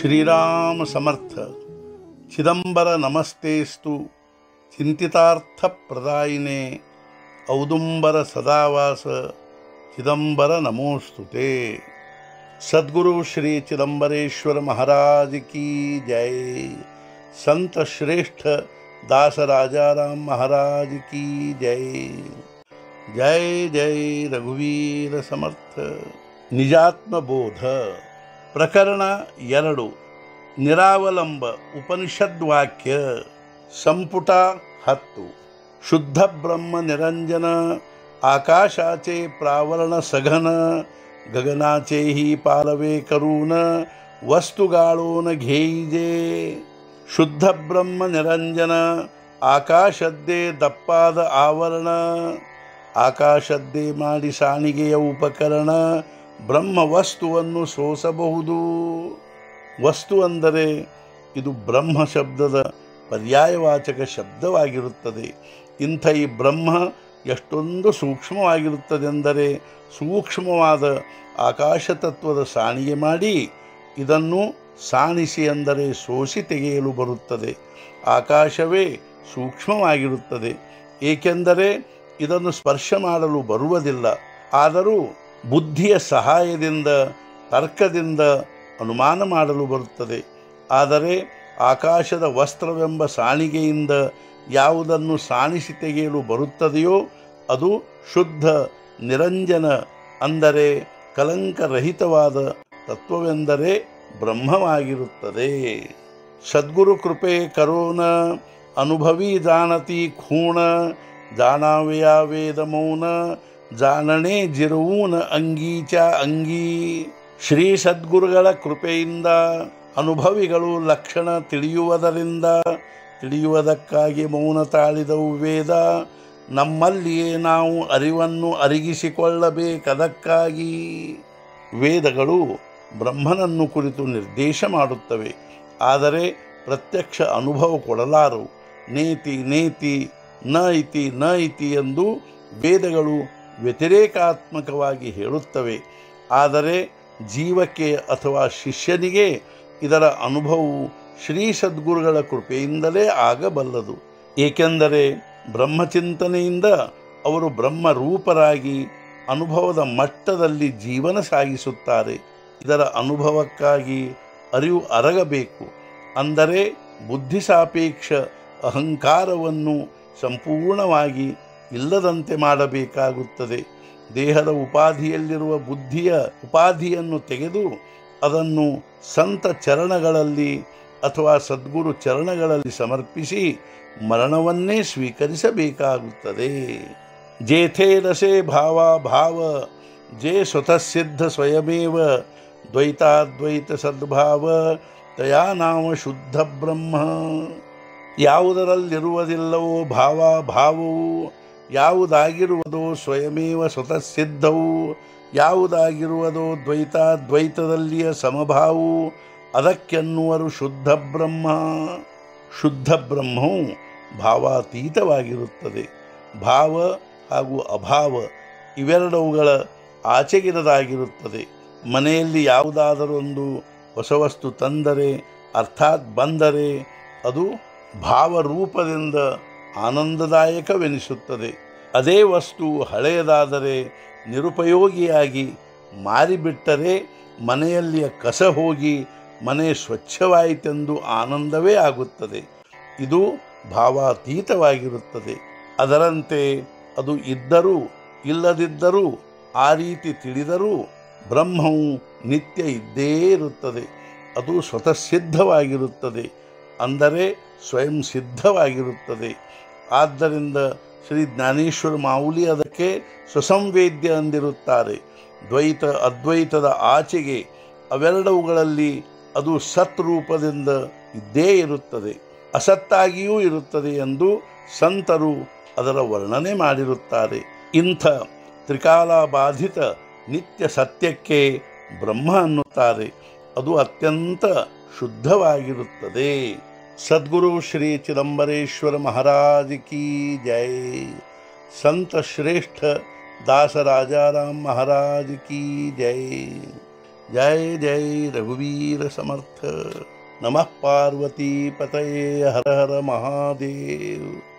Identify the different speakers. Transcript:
Speaker 1: श्रीराम समर्थ चिदंबर नमस्तेस्तु चिंतितार्थप्रदायिने औदुंबर सदावास चिदंबर नमोस्तुते सद्गुरु श्री चिदंबरेश्वर महाराज की जय संत श्रेष्ठ दास राजाराम महाराज की जय जय जय ರಘುವೀರ ಸಮರ್ಥ ನಿಜಾತ್ಮ ಬೋಧ ಪ್ರಕರಣ ಎರಡು ನಿರಾವಲಂಬ ಉಪನಿಷದ್ವಾಕ್ಯ ಸಂಪುಟ ಹತ್ತು ಶುದ್ಧ ಬ್ರಹ್ಮ ನಿರಂಜನ ಆಕಾಶಾಚೆ ಪ್ರಾವರಣ ಸಘನ ಗಗನಾಚೆ ಹಿ ಪಾಲವೆ ಕರೂನ ವಸ್ತುಗಾಳೋನ ಘೇಯಿಜೆ ಶುದ್ಧ ಬ್ರಹ್ಮ ನಿರಂಜನ ಆಕಾಶದ್ದೇ ದಪ್ಪಾದ ಆವರಣ ಆಕಾಶದ್ದೇ ಮಾಡಿ ಸಾಣಿಗೆಯ ಉಪಕರಣ ಬ್ರಹ್ಮ ವಸ್ತುವನ್ನು ಸೋಸಬಹುದು ವಸ್ತು ಅಂದರೆ ಇದು ಬ್ರಹ್ಮ ಶಬ್ದದ ಪರ್ಯಾಯವಾಚಕ ಶಬ್ದವಾಗಿರುತ್ತದೆ ಇಂಥ ಈ ಬ್ರಹ್ಮ ಎಷ್ಟೊಂದು ಸೂಕ್ಷ್ಮವಾಗಿರುತ್ತದೆಂದರೆ ಸೂಕ್ಷ್ಮವಾದ ಆಕಾಶ ತತ್ವದ ಸಾಣಿಗೆ ಮಾಡಿ ಇದನ್ನು ಸಾಣಿಸಿ ಅಂದರೆ ಸೋಸಿ ತೆಗೆಯಲು ಬರುತ್ತದೆ ಆಕಾಶವೇ ಸೂಕ್ಷ್ಮವಾಗಿರುತ್ತದೆ ಏಕೆಂದರೆ ಇದನ್ನು ಸ್ಪರ್ಶ ಮಾಡಲು ಬರುವುದಿಲ್ಲ ಆದರೂ ಬುದ್ಧಿಯ ಸಹಾಯದಿಂದ ತರ್ಕದಿಂದ ಅನುಮಾನ ಮಾಡಲು ಬರುತ್ತದೆ ಆದರೆ ಆಕಾಶದ ವಸ್ತ್ರವೆಂಬ ಸಾಣಿಗೆಯಿಂದ ಯಾವುದನ್ನು ಸಾಣಿಸಿ ತೆಗೆಯಲು ಬರುತ್ತದೆಯೋ ಅದು ಶುದ್ಧ ನಿರಂಜನ ಅಂದರೆ ಕಲಂಕರಹಿತವಾದ ತತ್ವವೆಂದರೆ ಬ್ರಹ್ಮವಾಗಿರುತ್ತದೆ ಸದ್ಗುರು ಕೃಪೆ ಕರೋನ ಅನುಭವಿ ಜಾನತಿ ಖೂಣ ಜಾಣಾವೆಯ ವೇದ ಮೌನ ಜಾಣನೆ ಜಿರುವೂನ ಅಂಗೀಚ ಅಂಗೀ ಶ್ರೀ ಸದ್ಗುರುಗಳ ಕೃಪೆಯಿಂದ ಅನುಭವಿಗಳು ಲಕ್ಷಣ ತಿಳಿಯುವುದರಿಂದ ತಿಳಿಯುವುದಕ್ಕಾಗಿ ಮೌನ ತಾಳಿದವು ವೇದ ನಮ್ಮಲ್ಲಿಯೇ ನಾವು ಅರಿವನ್ನು ಅರಿಗಿಸಿಕೊಳ್ಳಬೇಕದಕ್ಕಾಗಿ ವೇದಗಳು ಬ್ರಹ್ಮನನ್ನು ಕುರಿತು ನಿರ್ದೇಶ ಮಾಡುತ್ತವೆ ಆದರೆ ಪ್ರತ್ಯಕ್ಷ ಅನುಭವ ಕೊಡಲಾರವು ನೇತಿ ನೇತಿ ನ ಇತಿ ನ ಇತಿ ಎಂದು ವೇದಗಳು ವ್ಯತಿರೇಕಾತ್ಮಕವಾಗಿ ಹೇಳುತ್ತವೆ ಆದರೆ ಜೀವಕ್ಕೆ ಅಥವಾ ಶಿಷ್ಯನಿಗೆ ಇದರ ಅನುಭವವು ಶ್ರೀ ಸದ್ಗುರುಗಳ ಕೃಪೆಯಿಂದಲೇ ಆಗಬಲ್ಲದು ಏಕೆಂದರೆ ಬ್ರಹ್ಮಚಿಂತನೆಯಿಂದ ಅವರು ಬ್ರಹ್ಮರೂಪರಾಗಿ ಅನುಭವದ ಮಟ್ಟದಲ್ಲಿ ಜೀವನ ಸಾಗಿಸುತ್ತಾರೆ ಇದರ ಅನುಭವಕ್ಕಾಗಿ ಅರಿವು ಅರಗಬೇಕು ಅಂದರೆ ಬುದ್ಧಿ ಸಾಪೇಕ್ಷ ಅಹಂಕಾರವನ್ನು ಸಂಪೂರ್ಣವಾಗಿ ಇಲ್ಲದಂತೆ ಮಾಡಬೇಕಾಗುತ್ತದೆ ದೇಹದ ಉಪಾಧಿಯಲ್ಲಿರುವ ಬುದ್ಧಿಯ ಉಪಾಧಿಯನ್ನು ತೆಗೆದು ಅದನ್ನು ಸಂತ ಚರಣಗಳಲ್ಲಿ ಅಥವಾ ಸದ್ಗುರು ಚರಣಗಳಲ್ಲಿ ಸಮರ್ಪಿಸಿ ಮರಣವನ್ನೇ ಸ್ವೀಕರಿಸಬೇಕಾಗುತ್ತದೆ ಜೇಥೇ ರಸೆ ಭಾವ ಭಾವ ಜೇ ಸ್ವತಃ ಸಿದ್ಧ ಸ್ವಯಮೇವ ದ್ವೈತಾದ್ವೈತ ಸದ್ಭಾವ ತಯಾ ನಾಮ ಶುದ್ಧ ಬ್ರಹ್ಮ ಯಾವುದರಲ್ಲಿರುವುದಿಲ್ಲವೋ ಭಾವ ಭಾವವು ಯಾವುದಾಗಿರುವುದೋ ಸ್ವಯಮೇವ ಸ್ವತಃ ಸಿದ್ಧವು ಯಾವುದಾಗಿರುವುದೋ ದ್ವೈತಾದ್ವೈತದಲ್ಲಿಯ ಸಮಭಾವವು ಅದಕ್ಕೆನ್ನುವರು ಶುದ್ಧ ಬ್ರಹ್ಮ ಶುದ್ಧ ಬ್ರಹ್ಮವು ಭಾವಾತೀತವಾಗಿರುತ್ತದೆ ಭಾವ ಹಾಗೂ ಅಭಾವ ಇವೆರಡವುಗಳ ಆಚೆಗಿರದಾಗಿರುತ್ತದೆ ಮನೆಯಲ್ಲಿ ಯಾವುದಾದರೊಂದು ಹೊಸ ವಸ್ತು ತಂದರೆ ಅರ್ಥಾತ್ ಬಂದರೆ ಅದು ಭಾವರೂಪದಿಂದ ಆನಂದದಾಯಕವೆನಿಸುತ್ತದೆ ಅದೇ ವಸ್ತು ಹಳೆಯದಾದರೆ ನಿರುಪಯೋಗಿಯಾಗಿ ಮಾರಿಬಿಟ್ಟರೆ ಮನೆಯಲ್ಲಿಯ ಕಸ ಹೋಗಿ ಮನೆ ಸ್ವಚ್ಛವಾಯಿತೆಂದು ಆನಂದವೇ ಆಗುತ್ತದೆ ಇದು ಭಾವಾತೀತವಾಗಿರುತ್ತದೆ ಅದರಂತೆ ಅದು ಇದ್ದರೂ ಇಲ್ಲದಿದ್ದರೂ ಆ ರೀತಿ ತಿಳಿದರೂ ಬ್ರಹ್ಮವು ನಿತ್ಯ ಇದ್ದೇ ಇರುತ್ತದೆ ಅದು ಸ್ವತಃ ಸಿದ್ಧವಾಗಿರುತ್ತದೆ ಅಂದರೆ ಸ್ವಯಂ ಸಿದ್ಧವಾಗಿರುತ್ತದೆ ಆದ್ದರಿಂದ ಶ್ರೀ ಜ್ಞಾನೇಶ್ವರ ಮಾವುಲಿ ಅದಕ್ಕೆ ಸ್ವಸಂವೇದ್ಯ ಅಂದಿರುತ್ತಾರೆ ದ್ವೈತ ಅದ್ವೈತದ ಆಚೆಗೆ ಅವೆರಡವುಗಳಲ್ಲಿ ಅದು ಸತ್ ರೂಪದಿಂದ ಇದ್ದೇ ಇರುತ್ತದೆ ಅಸತ್ತಾಗಿಯೂ ಇರುತ್ತದೆ ಎಂದು ಸಂತರು ಅದರ ವರ್ಣನೆ ಮಾಡಿರುತ್ತಾರೆ ಇಂಥ ತ್ರಿಕಾಲಾಬಾಧಿತ ನಿತ್ಯ ಸತ್ಯಕ್ಕೆ ಬ್ರಹ್ಮ ಅನ್ನುತ್ತಾರೆ ಅದು ಅತ್ಯಂತ ಶುದ್ಧವಾಗಿರುತ್ತದೆ ಸದ್ಗುರು ಶ್ರೀ ಚಿದಂಬರೇಶ್ವರ ಮಹಾರಾಜ್ ಕಿ ಜೈ ಸಂತ ಶ್ರೇಷ್ಠ दास राजाराम महाराज की जय ಜೈ ಜೈ ರಘುವೀರ ಸಮರ್ಥ ನಮಃ ಪಾರ್ವತಿ ಪತಯೇ ಹರ ಹರ ಮಹಾದೇವ್